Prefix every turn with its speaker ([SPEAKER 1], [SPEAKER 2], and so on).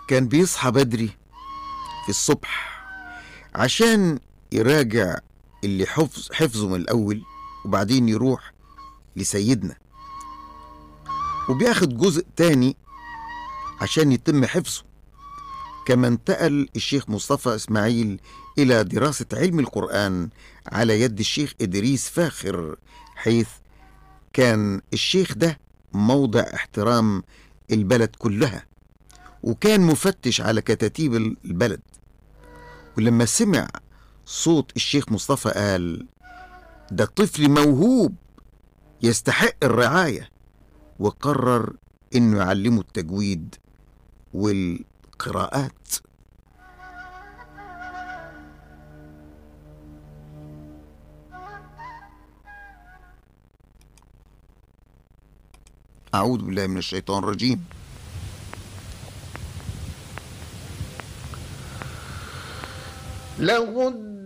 [SPEAKER 1] كان بيصحى بدري في الصبح عشان يراجع اللي حفظ حفظه من الأول وبعدين يروح لسيدنا وبياخد جزء تاني عشان يتم حفظه كما انتقل الشيخ مصطفى إسماعيل إلى دراسة علم القرآن على يد الشيخ إدريس فاخر حيث كان الشيخ ده موضع احترام البلد كلها وكان مفتش على كتاتيب البلد ولما سمع صوت الشيخ مصطفى قال ده طفل موهوب يستحق الرعاية وقرر انه يعلمه التجويد والقراءات أعوذ بالله من الشيطان الرجيم
[SPEAKER 2] له